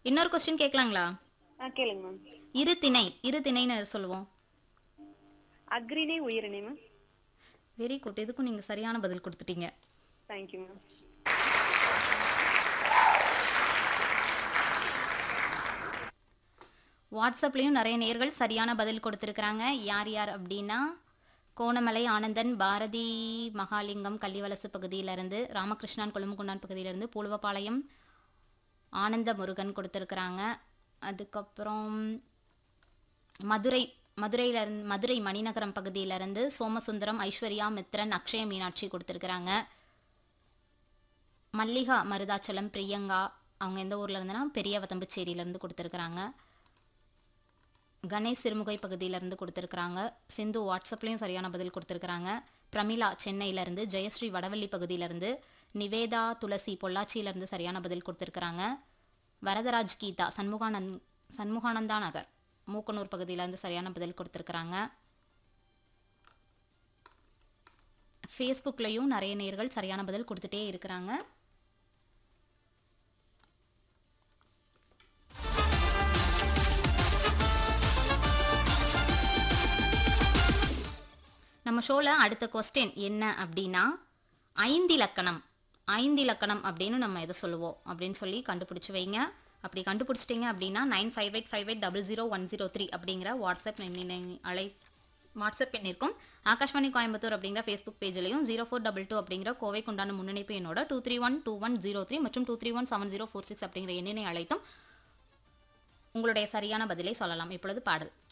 இன்னொரு கொஸ்டின் கேட்கலாங்களா ஆ கேளுங்க மேம் இரு திணை இரு திணைன்னு எதை சொல்லுவோம் அக்ரிணை உயிரிணை மேம் வெரி குட் இதுக்கும் நீங்கள் சரியான பதில் கொடுத்துட்டீங்க தேங்க்யூ மேம் வாட்ஸ்அப்லேயும் நிறைய நேர்கள் சரியான பதில் கொடுத்துருக்குறாங்க யார் யார் அப்படின்னா கோணமலை ஆனந்தன் பாரதி மகாலிங்கம் கள்ளிவலசு பகுதியிலேருந்து ராமகிருஷ்ணன் கொழும்புகுண்டான் பகுதியிலேருந்து பூலுவபாளையம் ஆனந்த முருகன் கொடுத்துருக்குறாங்க அதுக்கப்புறம் மதுரை மதுரையிலேருந்து மதுரை மணிநகரம் பகுதியிலேருந்து சோமசுந்தரம் ஐஸ்வர்யா மித்ரன் அக்ஷய மீனாட்சி கொடுத்துருக்குறாங்க மல்லிகா மருதாச்சலம் பிரியங்கா அவங்க எந்த ஊரில் இருந்துன்னா பெரிய வத்தம்புச்சேரியிலேருந்து கொடுத்துருக்குறாங்க கணேஷ் சிறுமுகை பகுதியிலேருந்து கொடுத்துருக்குறாங்க சிந்து வாட்ஸ்அப்லேயும் சரியான பதில் கொடுத்துருக்குறாங்க பிரமிளா சென்னையிலேருந்து ஜெயஸ்ரீ வடவள்ளி பகுதியிலேருந்து நிவேதா துளசி பொள்ளாச்சியிலேருந்து சரியான பதில் கொடுத்துருக்குறாங்க வரதராஜ் கீதா சண்முகானந்த் சண்முகானந்தா நகர் மூக்கனூர் பகுதியிலேருந்து சரியான பதில் கொடுத்துருக்குறாங்க ஃபேஸ்புக்லேயும் நிறைய நேர்கள் சரியான பதில் கொடுத்துட்டே இருக்கிறாங்க நம்ம ஷோவில் அடுத்த கொஸ்டின் என்ன அப்படின்னா ஐந்திலக்கணம் ஐந்திலக்கணம் அப்படின்னு நம்ம எதை சொல்லுவோம் அப்படின்னு சொல்லி கண்டுபிடிச்சி வைங்க அப்படி கண்டுபிடிச்சிட்டிங்க அப்படின்னா nine five eight five eight double zero one zero three அப்படிங்கிற வாட்ஸ்அப் எண்ணினை அழை வாட்ஸ்அப் எண் இருக்கும் ஆகாஷ்வாணி கோயம்புத்தூர் அப்படிங்கிற ஃபேஸ்புக் பேஜ்லையும் ஜீரோ ஃபோர் டபுள் டூ அப்படிங்கிற கோவைக்கு உண்டான முன்னணிப்பு எண்ணோட two three one two one zero three மற்றும் two three one seven zero four six அப்படிங்கிற எண்ணினை அழைத்தும் உங்களுடைய சரியான பதிலை சொல்லலாம் இப்பொழுது பாடல்